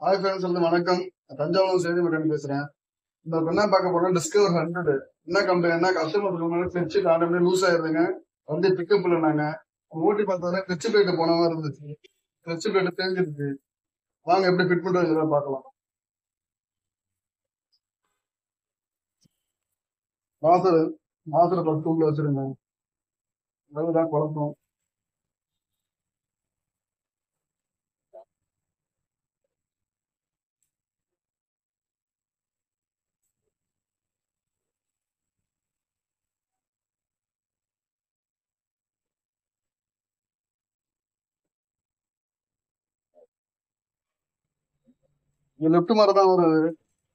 Hi friends வந்து வணக்கம் தஞ்சாவூர் செய்தி மட்டும் பேசுறேன் இந்த இப்ப என்ன பார்க்க போறோம் டிஸ்கவர் ஹண்ட்ரட் என்ன கம்பெனினா கஸ்டமர் கிளச்சு ஆட்டோமே லூஸ் ஆயிருதுங்க வந்து பிக்கப் நாங்க ஓட்டி பார்த்ததுல கிளச்சு பிளேட் போன மாதிரி இருந்துச்சு கிளச்சு பிளேட் தேஞ்சிருக்கு வாங்க எப்படி ஃபிட் பண்றதுங்கிறத பார்க்கலாம் மாசர் மாசரை பத்து உள்ள வச்சிருங்க தான் குழப்பம் இது லெஃப்ட் மாதிரி தான் வருது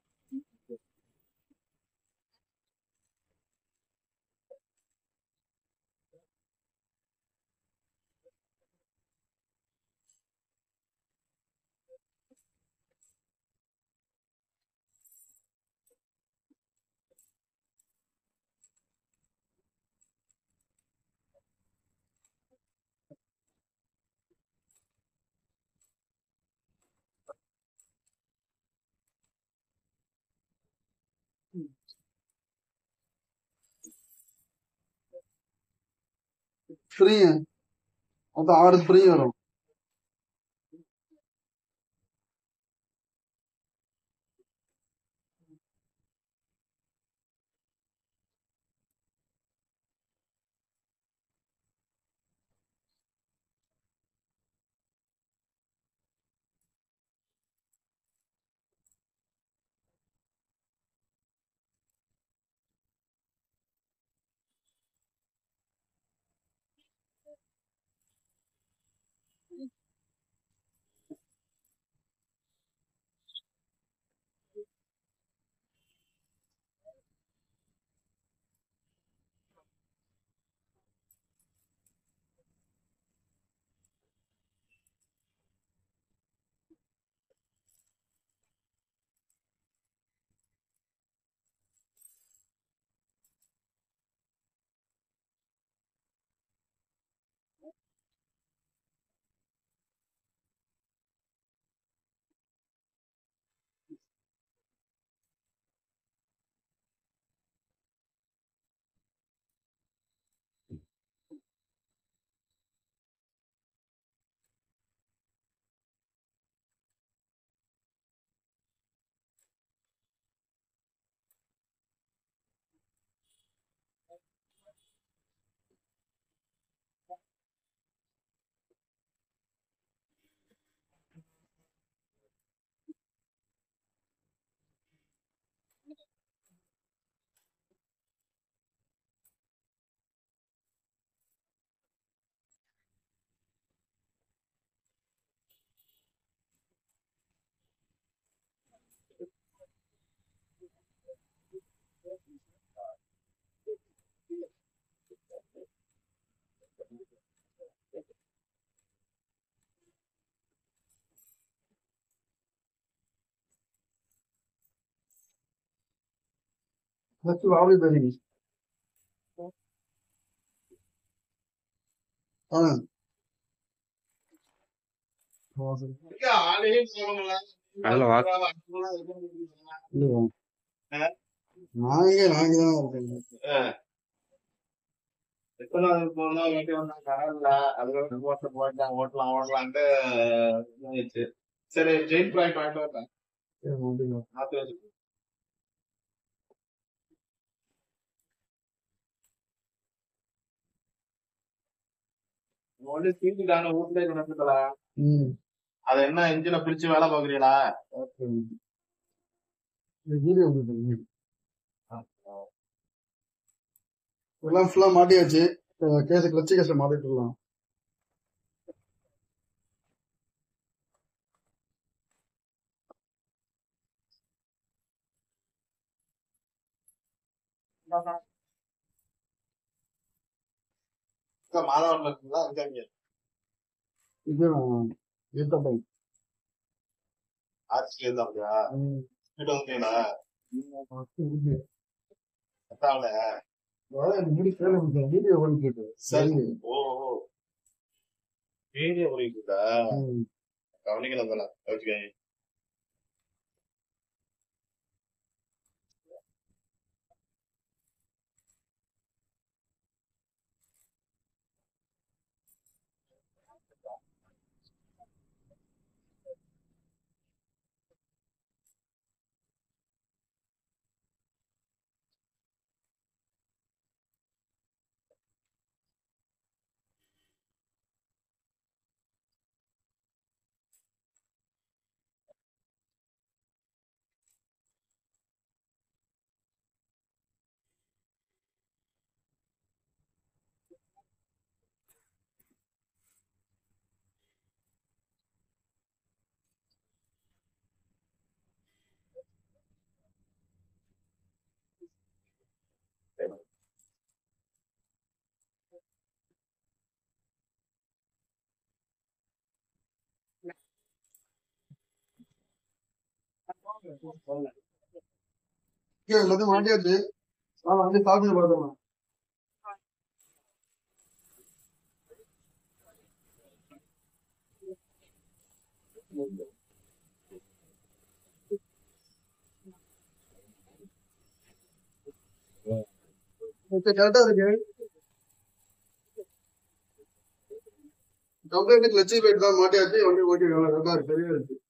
ஃப்ரீ மொத்தம் ஆறு ஃப்ரீ வரும் நெக்ஸ்ட் வாவி பெரிய ஆ அதுல வா இல்லையா நாங்க நாங்க தான் இருக்கேன் எத்தனாவது போனா வேண்டி வந்தாங்க கடல்ல அதுல போட்டு போயிட்டாங்க ஓட்டலாம் ஓட்டலான்ட்டு இருந்துச்சு சரி ஜெயின் பாயிண்ட் வாங்கிட்டு வரேன் சரி, நன்றிங்க. மாத்தி வச்சு ஒன்லி தீர்த்துட்டாங்க வீட்டுல நடந்துக்கல ம் அது என்ன இன்ஜினை பிரிச்சு வேலை பாக்குறீங்களா ஓகே இந்த வீடியோ உங்களுக்கு எல்லாம் ஃபுல்லா மாட்டியாச்சு கேஸ் கிளச்சு கேஸ்ல மாட்டிட்டுலாம் மாதவன்ல இருக்குங்களா அங்க இங்க இது ஈத்த பை ஆர்ச்சில இருந்தா அப்படியா வீட்டு வந்தீங்களா இருக்கு பத்தாவல முடி கேள்வி வீடியோ பண்ணிட்டு சரி ஓ ஓ வீடியோ பண்ணிட்டு இருக்கா ம். கவனிக்கலாம் தானே வச்சுக்கோங்க ஓகே எல்லாத்தையும் மாட்டியாச்சு ஆனா வந்து சாப்பிட்டு பார்த்தோம் ஓகே கரெக்டா இருக்கு கம்ப்ளைண்ட் கிளச்சி போயிட்டு தான் மாட்டியாச்சு வண்டி ஓட்டி நல்லா கரெக்டா இருக்கு சரியா இருக்கு